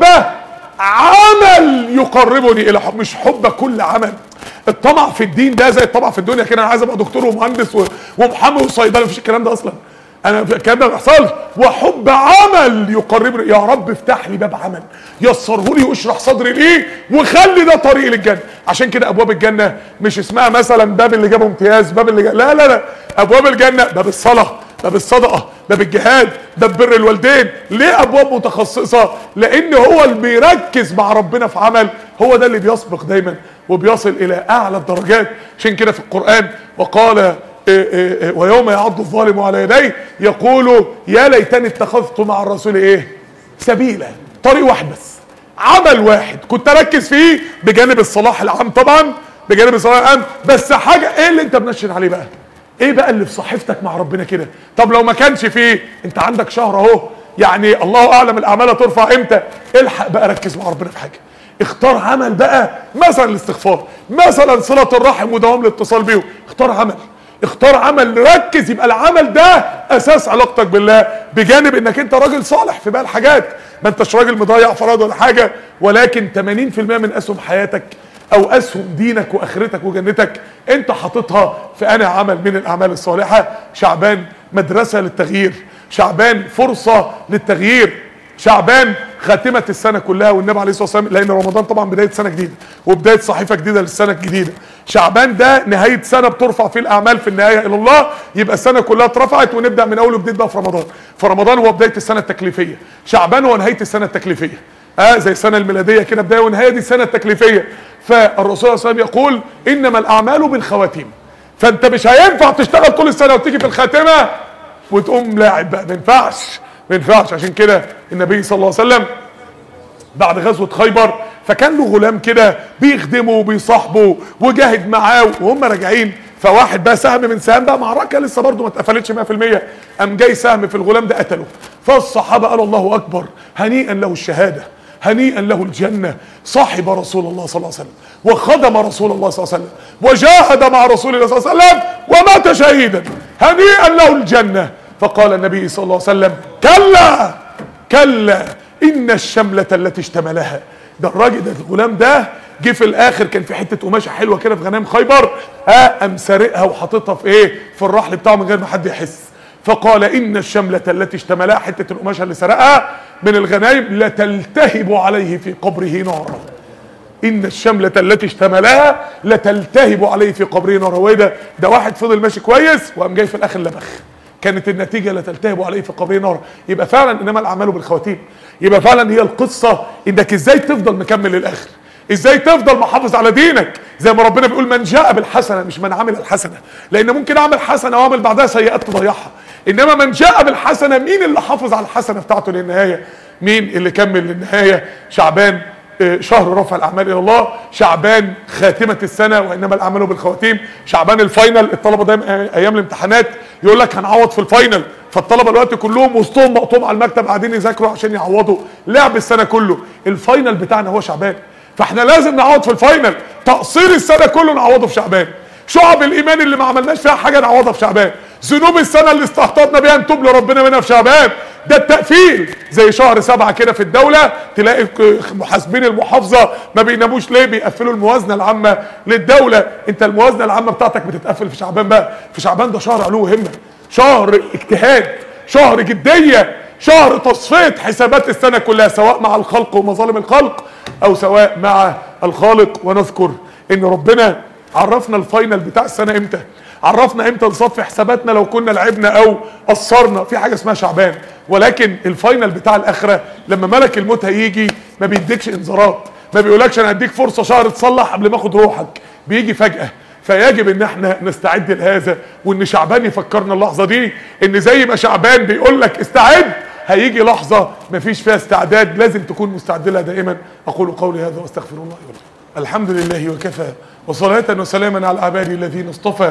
عمل يقربني الى حب مش حب كل عمل الطمع في الدين ده زي الطمع في الدنيا كده انا عايز ابقى دكتور ومهندس ومحامي وصيدلي مفيش الكلام ده اصلا انا الكلام ده ما بيحصلش وحب عمل يقربني يا رب افتح لي باب عمل يسره لي واشرح صدري ليه وخلي ده طريقي للجنه عشان كده ابواب الجنه مش اسمها مثلا باب اللي جابه امتياز باب اللي جاب لا لا لا ابواب الجنه باب الصلاه باب الصدقه باب الجهاد باب بر الوالدين ليه ابواب متخصصه لان هو اللي بيركز مع ربنا في عمل هو ده اللي بيسبق دايما وبيصل الى اعلى الدرجات عشان كده في القران وقال إيه إيه إيه ويوم يعض الظالم على يديه يقول يا ليتني اتخذت مع الرسول ايه سبيلا طريق واحد بس عمل واحد كنت اركز فيه بجانب الصلاح العام طبعا بجانب الصلاح العام بس حاجه ايه اللي انت منشن عليه بقى ايه بقى اللي في صحيفتك مع ربنا كده طب لو ما كانش فيه انت عندك شهر اهو يعني الله اعلم الاعمال ترفع امتى الحق بقى ركز مع ربنا في حاجه اختار عمل بقى مثلا الاستغفار مثلا صله الرحم ودوام الاتصال بيه اختار عمل اختار عمل ركز يبقى العمل ده اساس علاقتك بالله بجانب انك انت راجل صالح في بقى الحاجات ما انتش راجل مضيع فراد ولا حاجه ولكن 80% من اسهم حياتك او اسهم دينك واخرتك وجنتك انت حاططها في انا عمل من الاعمال الصالحه شعبان مدرسه للتغيير شعبان فرصه للتغيير شعبان خاتمة السنة كلها والنبي عليه الصلاة والسلام لأن رمضان طبعا بداية سنة جديدة وبداية صحيفة جديدة للسنة الجديدة شعبان ده نهاية سنة بترفع في الأعمال في النهاية إلى الله يبقى السنة كلها اترفعت ونبدأ من أول وجديد بقى في رمضان فرمضان هو بداية السنة التكليفية شعبان هو نهاية السنة التكليفية اه زي السنة الميلادية كده بداية ونهاية دي السنة التكليفية فالرسول صلى الله عليه وسلم يقول إنما الأعمال بالخواتيم فأنت مش هينفع تشتغل طول السنة وتيجي في الخاتمة وتقوم لاعب بقى ما ينفعش ما ينفعش عشان كده النبي صلى الله عليه وسلم بعد غزوة خيبر فكان له غلام كده بيخدمه وبيصاحبه وجاهد معاه وهم راجعين فواحد بقى سهم من سهام بقى معركة لسه برضه ما اتقفلتش 100% قام جاي سهم في الغلام ده قتله فالصحابة قالوا الله أكبر هنيئا له الشهادة هنيئا له الجنة صاحب رسول الله صلى الله عليه وسلم وخدم رسول الله صلى الله عليه وسلم وجاهد مع رسول الله صلى الله عليه وسلم ومات شهيدا هنيئا له الجنة فقال النبي صلى الله عليه وسلم كلا كلا ان الشملة التي اشتملها ده الراجل ده الغلام ده جه في الاخر كان في حته قماشه حلوه كده في غنائم خيبر ها قام سارقها وحاططها في ايه في الرحل بتاعه من غير ما حد يحس فقال ان الشملة التي اشتملها حته القماشه اللي سرقها من الغنائم لتلتهب عليه في قبره نارا ان الشملة التي اشتملها لتلتهب عليه في قبره نارا وايه ده ده واحد فضل ماشي كويس وقام جاي في الاخر لبخ كانت النتيجه لا تلتهب عليه في قبره نار يبقى فعلا انما الاعمال بالخواتيم يبقى فعلا هي القصه انك ازاي تفضل مكمل للاخر ازاي تفضل محافظ على دينك زي ما ربنا بيقول من جاء بالحسنه مش من عمل الحسنه لان ممكن اعمل حسنه واعمل بعدها سيئات تضيعها انما من جاء بالحسنه مين اللي حافظ على الحسنه بتاعته للنهايه مين اللي كمل للنهايه شعبان شهر رفع الاعمال الى الله شعبان خاتمه السنه وانما الاعمال بالخواتيم شعبان الفاينل الطلبه دايما ايام الامتحانات يقول لك هنعوض في الفاينل فالطلبه الوقت كلهم وسطهم مقطوم على المكتب قاعدين يذاكروا عشان يعوضوا لعب السنه كله الفاينل بتاعنا هو شعبان فاحنا لازم نعوض في الفاينل تقصير السنه كله نعوضه في شعبان شعب الايمان اللي ما عملناش فيها حاجه نعوضها في شعبان ذنوب السنه اللي استهترنا بيها نتوب لربنا منها في شعبان ده التقفيل زي شهر سبعة كده في الدولة تلاقي محاسبين المحافظة ما بيناموش ليه بيقفلوا الموازنة العامة للدولة انت الموازنة العامة بتاعتك بتتقفل في شعبان بقى في شعبان ده شهر علو همة شهر اجتهاد شهر جدية شهر تصفية حسابات السنة كلها سواء مع الخلق ومظالم الخلق او سواء مع الخالق ونذكر ان ربنا عرفنا الفاينل بتاع السنة امتى عرفنا امتى نصفي حساباتنا لو كنا لعبنا او قصرنا في حاجه اسمها شعبان ولكن الفاينل بتاع الاخره لما ملك الموت هيجي ما بيديكش انذارات ما بيقولكش انا هديك فرصه شهر تصلح قبل ما اخد روحك بيجي فجاه فيجب ان احنا نستعد لهذا وان شعبان يفكرنا اللحظه دي ان زي ما شعبان بيقول لك استعد هيجي لحظه مفيش فيها استعداد لازم تكون مستعد لها دائما اقول قولي هذا واستغفر الله لي ولكم الحمد لله وكفى وصلاة وسلاما على عبادي الذين اصطفى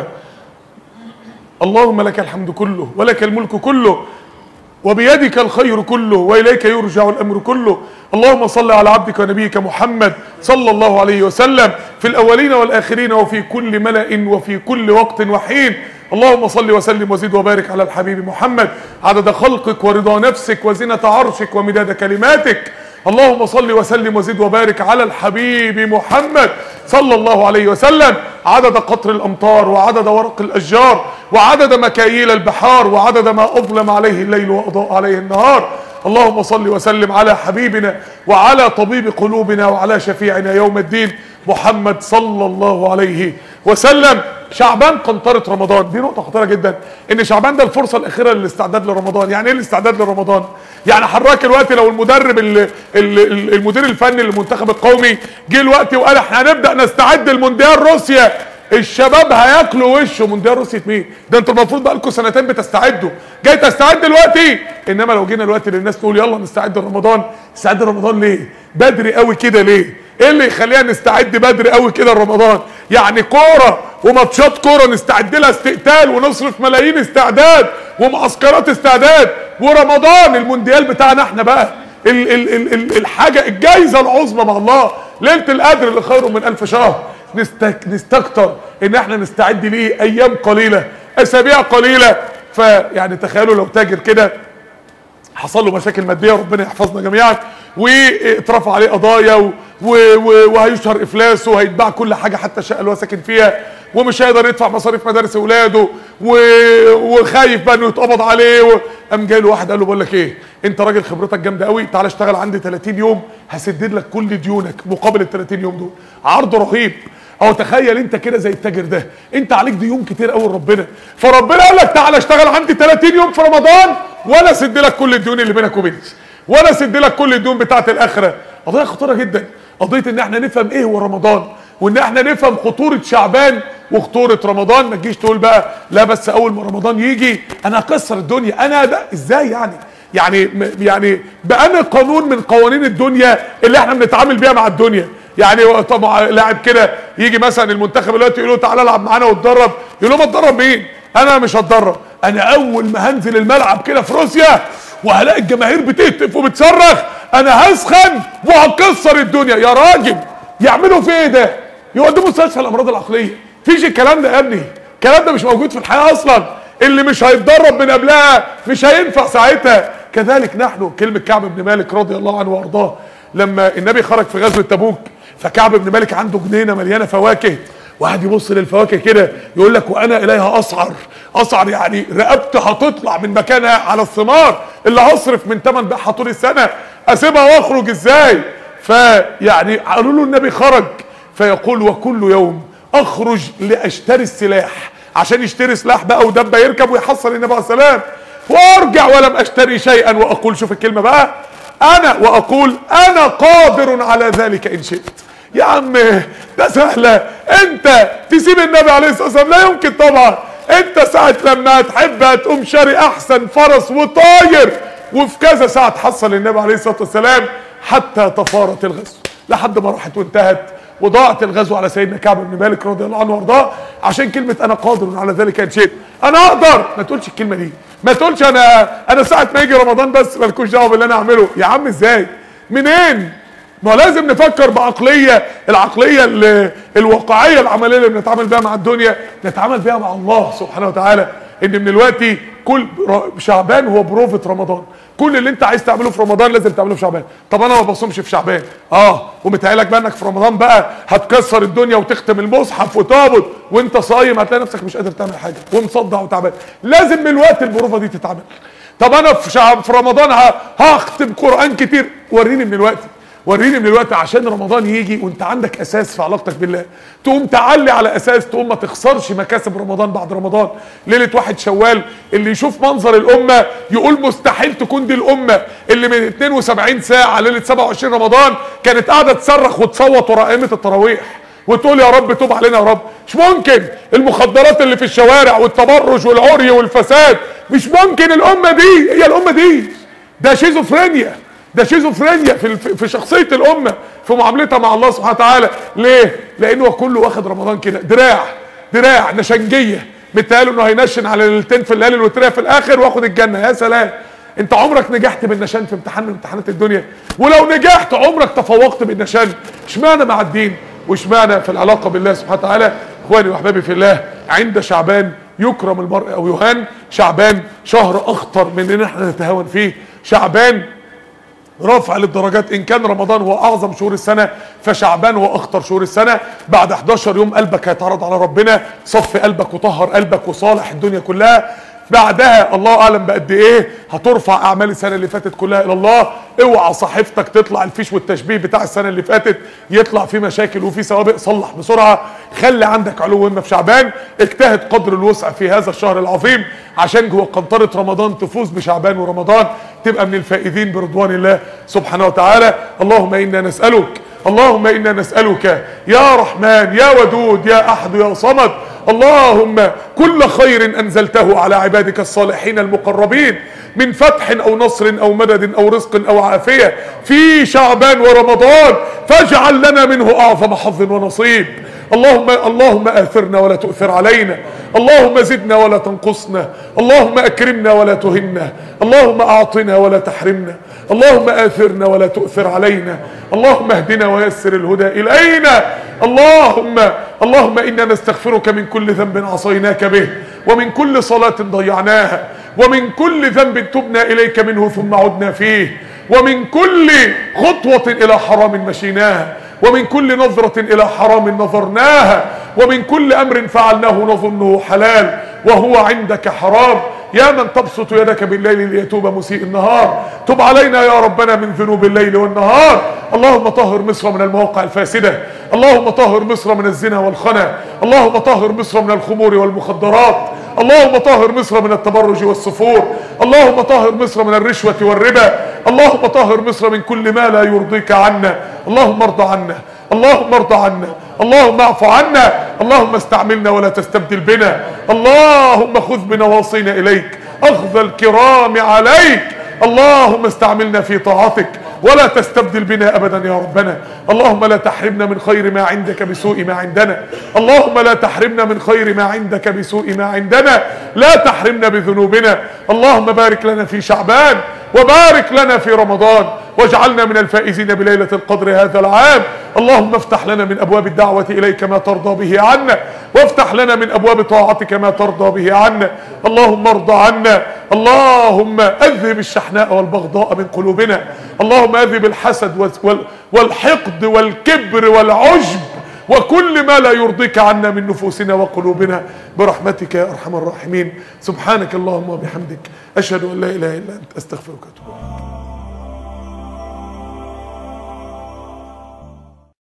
اللهم لك الحمد كله ولك الملك كله وبيدك الخير كله واليك يرجع الامر كله اللهم صل على عبدك ونبيك محمد صلى الله عليه وسلم في الاولين والاخرين وفي كل ملا وفي كل وقت وحين اللهم صل وسلم وزد وبارك على الحبيب محمد عدد خلقك ورضا نفسك وزنة عرشك ومداد كلماتك اللهم صل وسلم وزد وبارك على الحبيب محمد صلى الله عليه وسلم عدد قطر الامطار وعدد ورق الاشجار وعدد مكاييل البحار وعدد ما اظلم عليه الليل واضاء عليه النهار اللهم صل وسلم على حبيبنا وعلى طبيب قلوبنا وعلى شفيعنا يوم الدين محمد صلى الله عليه وسلم شعبان قنطرة رمضان دي نقطة خطيرة جدا ان شعبان ده الفرصة الاخيرة للاستعداد لرمضان يعني ايه الاستعداد لرمضان يعني حراك الوقت لو المدرب ال ال المدير الفني للمنتخب القومي جه الوقت وقال احنا هنبدأ نستعد لمونديال روسيا الشباب هياكلوا وشه مونديال روسيا مين ده انتوا المفروض بقى لكم سنتين بتستعدوا جاي تستعد دلوقتي انما لو جينا دلوقتي للناس تقول يلا نستعد لرمضان نستعد لرمضان ليه بدري قوي كده ليه ايه اللي يخلينا نستعد بدري قوي كده لرمضان يعني كوره وماتشات كوره نستعد لها استقتال ونصرف ملايين استعداد ومعسكرات استعداد ورمضان المونديال بتاعنا احنا بقى ال ال ال ال الحاجه الجايزه العظمى مع الله ليله القدر اللي خير من الف شهر نستك نستكتر ان احنا نستعد ليه ايام قليله اسابيع قليله فيعني تخيلوا لو تاجر كده حصل له مشاكل ماديه ربنا يحفظنا جميعا واترفع عليه قضايا و... و... و... وهيشهر افلاسه وهيتباع كل حاجه حتى الشقه اللي هو ساكن فيها ومش هيقدر يدفع مصاريف مدارس اولاده و... وخايف بقى انه يتقبض عليه و... قام جاي له واحد قال له بقول لك ايه انت راجل خبرتك جامده قوي تعالى اشتغل عندي 30 يوم هسدد لك كل ديونك مقابل ال 30 يوم دول عرض رهيب او تخيل انت كده زي التاجر ده انت عليك ديون كتير قوي لربنا فربنا قال لك تعالى اشتغل عندي 30 يوم في رمضان وانا اسد لك كل الديون اللي بينك وبيني وانا اسد لك كل الديون بتاعه الاخره قضيه خطيره جدا قضيه ان احنا نفهم ايه هو رمضان وان احنا نفهم خطوره شعبان وخطوره رمضان ما تجيش تقول بقى لا بس اول ما رمضان يجي انا اكسر الدنيا انا ده ازاي يعني يعني يعني بأنا قانون من قوانين الدنيا اللي احنا بنتعامل بيها مع الدنيا يعني طبعا لاعب كده يجي مثلا المنتخب دلوقتي يقول له تعالى العب معانا واتدرب يقول له ما اتدرب مين انا مش هتدرب انا اول ما هنزل الملعب كده في روسيا وهلاقي الجماهير بتهتف وبتصرخ انا هسخن وهكسر الدنيا يا راجل يعملوا في ايه ده يودوا مستشفى الامراض العقليه فيش الكلام ده يا ابني الكلام ده مش موجود في الحياه اصلا اللي مش هيتدرب من قبلها مش هينفع ساعتها كذلك نحن كلمه كعب بن مالك رضي الله عنه وارضاه لما النبي خرج في غزوه تبوك فكعب بن مالك عنده جنينه مليانه فواكه وقعد يبص للفواكه كده يقول لك وانا اليها اسعر اسعر يعني رقبتي هتطلع من مكانها على الثمار اللي هصرف من ثمن بقى طول السنه اسيبها واخرج ازاي فيعني قالوا له النبي خرج فيقول وكل يوم اخرج لاشتري السلاح عشان يشتري سلاح بقى ودبه يركب ويحصل النبي عليه السلام وارجع ولم اشتري شيئا واقول شوف الكلمه بقى انا واقول انا قادر على ذلك ان شئت يا عم ده سهله انت تسيب النبي عليه الصلاه والسلام لا يمكن طبعا انت ساعه لما تحب تقوم شاري احسن فرس وطاير وفي كذا ساعه تحصل النبي عليه الصلاه والسلام حتى تفارت الغزو لحد ما راحت وانتهت وضاعت الغزو على سيدنا كعب بن مالك رضي الله عنه وارضاه عشان كلمه انا قادر على ذلك ان شئت انا اقدر ما تقولش الكلمه دي ما تقولش انا انا ساعه ما يجي رمضان بس مالكوش دعوه باللي انا اعمله يا عم ازاي منين ما لازم نفكر بعقليه العقليه ال- الواقعيه العمليه اللي بنتعامل بيها مع الدنيا نتعامل بيها مع الله سبحانه وتعالى ان من دلوقتي كل ر- شعبان هو بروفة رمضان كل اللي انت عايز تعمله في رمضان لازم تعمله في شعبان طب انا ما بصومش في شعبان اه ومتهيألك بقى انك في رمضان بقى هتكسر الدنيا وتختم المصحف وتابط وانت صايم هتلاقي نفسك مش قادر تعمل حاجه ومصدع وتعبان لازم من الوقت البروفه دي تتعمل طب انا في شعب في رمضان ه- هختم قران كتير وريني من الوقت وريني من الوقت عشان رمضان يجي وانت عندك اساس في علاقتك بالله تقوم تعلي على اساس تقوم ما تخسرش مكاسب رمضان بعد رمضان ليله واحد شوال اللي يشوف منظر الامه يقول مستحيل تكون دي الامه اللي من 72 ساعه ليله 27 رمضان كانت قاعده تصرخ وتصوت ورا ائمه التراويح وتقول يا رب توب علينا يا رب مش ممكن المخدرات اللي في الشوارع والتبرج والعري والفساد مش ممكن الامه دي هي الامه دي ده شيزوفرينيا ده شيزوفرينيا في الف- في شخصيه الامه في معاملتها مع الله سبحانه وتعالى ليه لانه هو كله واخد رمضان كده دراع دراع نشنجيه متهيأله انه هينشن على ليلتين في الليالي الوتريه في الاخر واخد الجنه يا سلام انت عمرك نجحت بالنشان في امتحان من امتحانات الدنيا ولو نجحت عمرك تفوقت بالنشان اشمعنى مع الدين واشمعنى في العلاقه بالله سبحانه وتعالى اخواني واحبابي في الله عند شعبان يكرم المرء او يهان شعبان شهر اخطر من ان احنا نتهاون فيه شعبان رفع للدرجات ان كان رمضان هو اعظم شهور السنه فشعبان هو اخطر شهور السنه بعد 11 يوم قلبك هيتعرض على ربنا صف قلبك وطهر قلبك وصالح الدنيا كلها بعدها الله اعلم بقد ايه هترفع اعمال السنه اللي فاتت كلها الى الله اوعى صحيفتك تطلع الفيش والتشبيه بتاع السنه اللي فاتت يطلع فيه مشاكل وفيه سوابق صلح بسرعه خلي عندك علو همه في شعبان اجتهد قدر الوسع في هذا الشهر العظيم عشان جوه قنطره رمضان تفوز بشعبان ورمضان تبقى من الفائزين برضوان الله سبحانه وتعالى اللهم انا نسالك اللهم انا نسالك يا رحمن يا ودود يا احد يا صمد اللهم كل خير انزلته على عبادك الصالحين المقربين من فتح او نصر او مدد او رزق او عافيه في شعبان ورمضان فاجعل لنا منه اعظم حظ ونصيب اللهم اللهم اثرنا ولا تؤثر علينا اللهم زدنا ولا تنقصنا اللهم اكرمنا ولا تهنا اللهم اعطنا ولا تحرمنا اللهم اثرنا ولا تؤثر علينا اللهم اهدنا ويسر الهدى الينا اللهم اللهم انا نستغفرك من كل ذنب عصيناك به ومن كل صلاة ضيعناها ومن كل ذنب تبنا إليك منه ثم عدنا فيه ومن كل خطوة إلى حرام مشيناها ومن كل نظرة إلى حرام نظرناها ومن كل أمر فعلناه نظنه حلال وهو عندك حرام يا من تبسط يدك بالليل ليتوب مسيء النهار تب علينا يا ربنا من ذنوب الليل والنهار اللهم طهر مصر من المواقع الفاسدة اللهم طهر مصر من الزنا والخنا اللهم طهر مصر من الخمور والمخدرات اللهم طهر مصر من التبرج والسفور اللهم طهر مصر من الرشوة والربا اللهم طهر مصر من كل ما لا يرضيك عنا اللهم ارضى عنا اللهم ارضى عنا اللهم اعف عنا اللهم استعملنا ولا تستبدل بنا اللهم خذ بنواصينا اليك اخذ الكرام عليك اللهم استعملنا في طاعتك ولا تستبدل بنا ابدا يا ربنا اللهم لا تحرمنا من خير ما عندك بسوء ما عندنا اللهم لا تحرمنا من خير ما عندك بسوء ما عندنا لا تحرمنا بذنوبنا اللهم بارك لنا في شعبان وبارك لنا في رمضان واجعلنا من الفائزين بليلة القدر هذا العام اللهم افتح لنا من أبواب الدعوة إليك ما ترضى به عنا وافتح لنا من أبواب طاعتك ما ترضى به عنا اللهم ارضى عنا اللهم أذهب الشحناء والبغضاء من قلوبنا اللهم أذهب الحسد والحقد والكبر والعجب وكل ما لا يرضيك عنا من نفوسنا وقلوبنا برحمتك يا أرحم الراحمين سبحانك اللهم وبحمدك أشهد أن لا إله إلا أنت أستغفرك وأتوب إليك